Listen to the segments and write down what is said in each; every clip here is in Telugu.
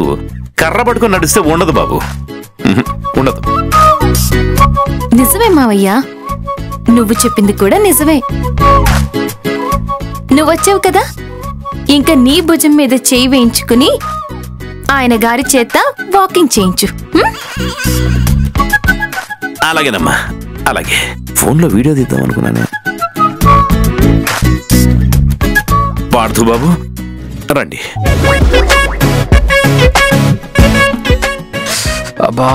కర్ర పట్టుకొని నడిస్తే ఉండదు బాబు ఉహు, ఉండదు నిజమే మావయ్య నువ్వు చెప్పింది కూడా నిజమే నువ్వు వచ్చావు కదా ఇంకా నీ భుజం మీద చేయి వేయించుకుని ఆయన గారి చేత వాకింగ్ చేయించు హ్మ్? అలాగేనమ్మా అలాగే ఫోన్లో వీడియో తీద్దాం అనుకున్నాను పాడుతూ బాబు రండి అబ్బా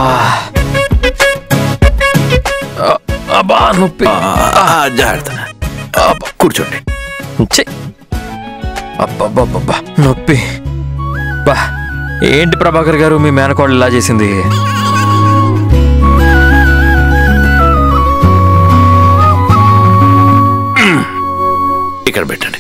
ఆ, అబ్బా నొప్పి ఆ, ఆ, జాగ్రత్త ఆ, కూర్చోండి ఛీ. అబ్బబ్బబ్బబ్బా నొప్పి బా ఏంటి ప్రభాకర్ గారు మీ మేనకోడలు ఇలా చేసింది ఇక్కడ పెట్టండి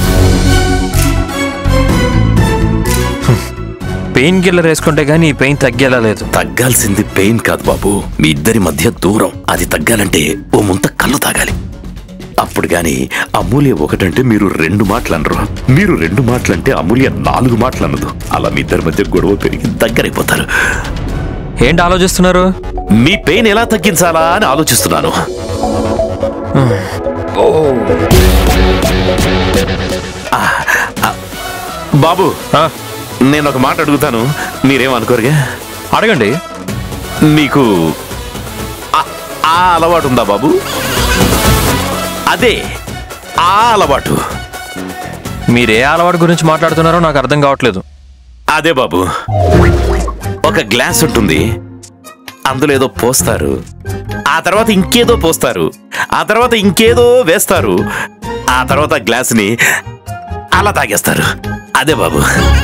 పెయిన్ కిల్లర్ వేసుకుంటే గానీ ఈ పెయిన్ తగ్గేలా లేదు తగ్గాల్సింది పెయిన్ కాదు బాబు మీ ఇద్దరి మధ్య దూరం అది తగ్గాలంటే ఓ ముంత కళ్ళు తాగాలి అప్పుడు గాని అమూల్య ఒకటంటే మీరు రెండు మాటలు అనరు మీరు రెండు మాటలంటే అమూల్య నాలుగు మాటలు అన్నదు అలా మీ ఇద్దరి మధ్య గొడవ పెరిగి దగ్గరైపోతారు ఏంటి ఆలోచిస్తున్నారు మీ పెయిన్ ఎలా తగ్గించాలా అని ఆలోచిస్తున్నాను ఆ, ఆ, బాబు ఆ, నేను ఒక మాట అడుగుతాను మీరేమనుకోరుగా అడగండి మీకు ఆ- ఆ అలవాటు ఉందా బాబు అదే ఆ అలవాటు మీరు ఏ అలవాటు గురించి మాట్లాడుతున్నారో నాకు అర్థం కావట్లేదు అదే బాబు ఒక గ్లాస్ ఉంటుంది అందులో ఏదో పోస్తారు ఆ తర్వాత ఇంకేదో పోస్తారు ఆ తర్వాత ఇంకేదో వేస్తారు ఆ తర్వాత గ్లాస్ని అలా తాగేస్తారు అదే బాబు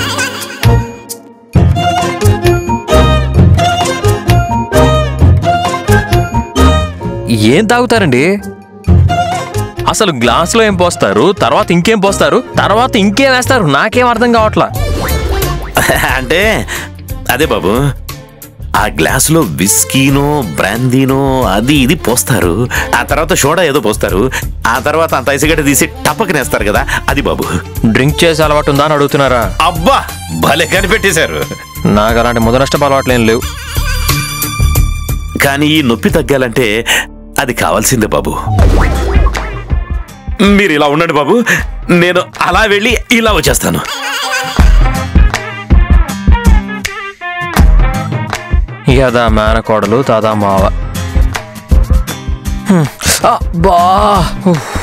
ఏం తాగుతారండి అసలు గ్లాసులో ఏం పోస్తారు తర్వాత ఇంకేం పోస్తారు తర్వాత ఇంకేం వేస్తారు నాకేం అర్థం కావట్లా అంటే అదే బాబు ఆ గ్లాసులో విస్కీనో బ్రాందీనో అది ఇది పోస్తారు ఆ తర్వాత సోడా ఏదో పోస్తారు ఆ తర్వాత అంత ఐసిగడ్డ తీసి టపకనేస్తారు కదా అది బాబు డ్రింక్ చేసే అలవాటు ఉందా అని అడుగుతున్నారా అబ్బా భలే కనిపెట్టేశారు నాకు అలాంటి ముదనష్టపు అలవాట్లేం లేవు కానీ ఈ నొప్పి తగ్గాలంటే అది కావాల్సిందే బాబు మీరు ఇలా ఉండండి బాబు నేను అలా వెళ్ళి ఇలా వచ్చేస్తాను యదా మేనకోడలు తాదా మావ హ్మ్. అబ్బా ఉఫ్.